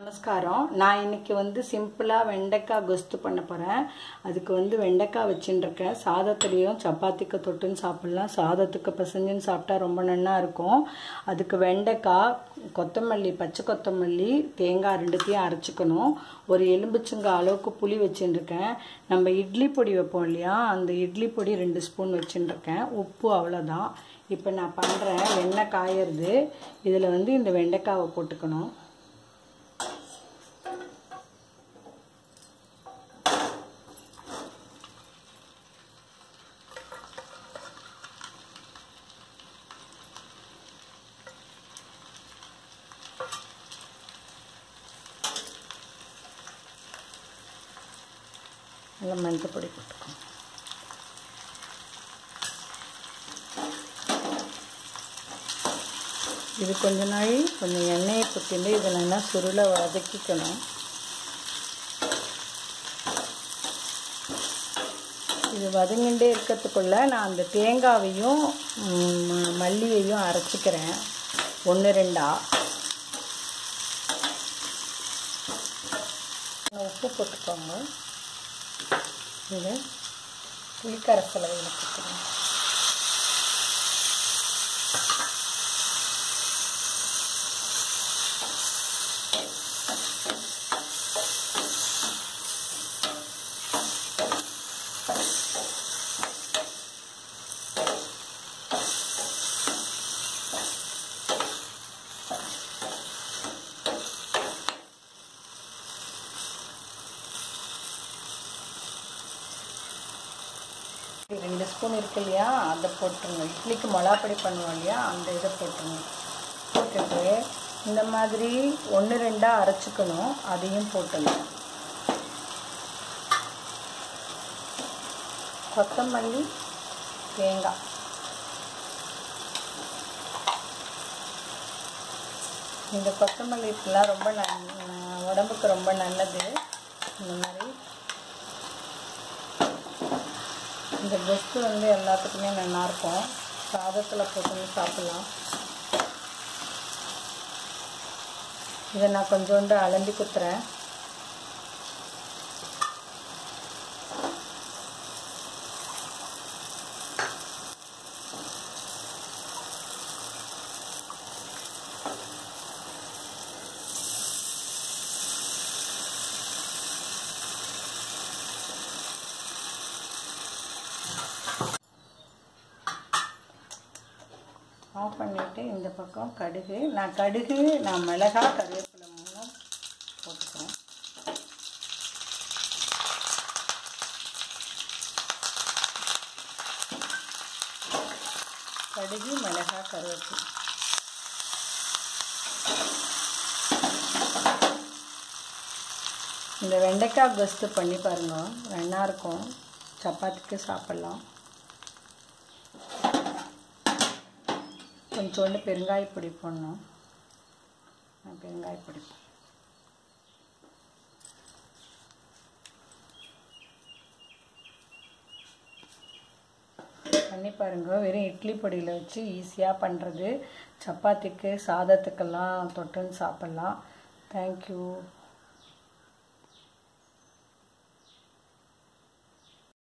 நமஸ்காரம் நான் இன்னைக்கு வந்து சிம்பிளாக வெண்டைக்காய் கொஸ்து பண்ண போகிறேன் அதுக்கு வந்து வெண்டைக்காய் வச்சுட்டுருக்கேன் சாதத்துலேயும் சப்பாத்திக்கு தொட்டுன்னு சாப்பிட்லாம் சாதத்துக்கு பிசைஞ்சுன்னு சாப்பிட்டா ரொம்ப நல்லா இருக்கும் அதுக்கு வெண்டைக்காய் கொத்தமல்லி பச்சை கொத்தமல்லி தேங்காய் ரெண்டுத்தையும் அரைச்சிக்கணும் ஒரு எலும்புச்சங்க அளவுக்கு புளி வச்சுட்டுருக்கேன் நம்ம இட்லி பொடி வைப்போம் இல்லையா அந்த இட்லி பொடி ரெண்டு ஸ்பூன் வச்சுட்டுருக்கேன் உப்பு அவ்வளோதான் இப்போ நான் பண்ணுறேன் எண்ணெய் காயறது இதில் வந்து இந்த வெண்டைக்காவை போட்டுக்கணும் நல்லா மஞ்சள் பொடி போட்டுக்கணும் இது கொஞ்ச நாள் கொஞ்சம் எண்ணெயை குத்திண்டு இதை நல்லா சுருளை வதக்கிக்கணும் இது வதங்கிண்டே இருக்கிறதுக்குள்ள நான் அந்த தேங்காவையும் ம், மல்லியையும் அரைச்சிக்கிறேன் ஒன்று ரெண்டா உப்பு போட்டுக்கோங்க இது புளிக்கரைசலை வச்சுக்கிறேன் ரெண்டு ஸ்பூன் இருக்கு இல்லையா அதை போட்டுருங்க இட்லிக்கு மிளகாப்பொடி பண்ணுவோம் இல்லையா அந்த இதை போட்டுருங்க போட்டுட்டு இந்த மாதிரி ஒன்று ரெண்டாக அரைச்சிக்கணும் அதையும் போட்டுங்க கொத்தமல்லி தேங்காய் இந்த கொத்தமல்லி இதெல்லாம் ரொம்ப நல் உடம்புக்கு ரொம்ப நல்லது இந்த மாதிரி இந்த பெஸ்ட்டு வந்து எல்லாத்துக்குமே நல்லாயிருக்கும் சாதத்தில் போட்டு சாப்பிட்லாம் இதை நான் கொஞ்சோண்டு அலம்பி குத்துறேன் ஆஃப் பண்ணிவிட்டு இந்த பக்கம் கடுகு நான் கடுகு நான் மிளகா கருவேப்பிலை மூணும் போட்டுக்கிறேன் கடுகு மிளகா கருவேப்பிலை இந்த வெண்டைக்காய் கஸ்ட்டு பண்ணி பாருங்க நல்லா இருக்கும் சப்பாத்திக்கு சாப்பிட்லாம் கொஞ்சோண்டு பெருங்காய பொடி போடணும் நான் பெருங்காய பொடி பண்ணி பாருங்க வெறும் இட்லி பொடியில் வச்சு ஈஸியாக பண்ணுறது சப்பாத்திக்கு சாதத்துக்கெல்லாம் தொட்டுன்னு சாப்பிட்லாம் தேங்க்யூ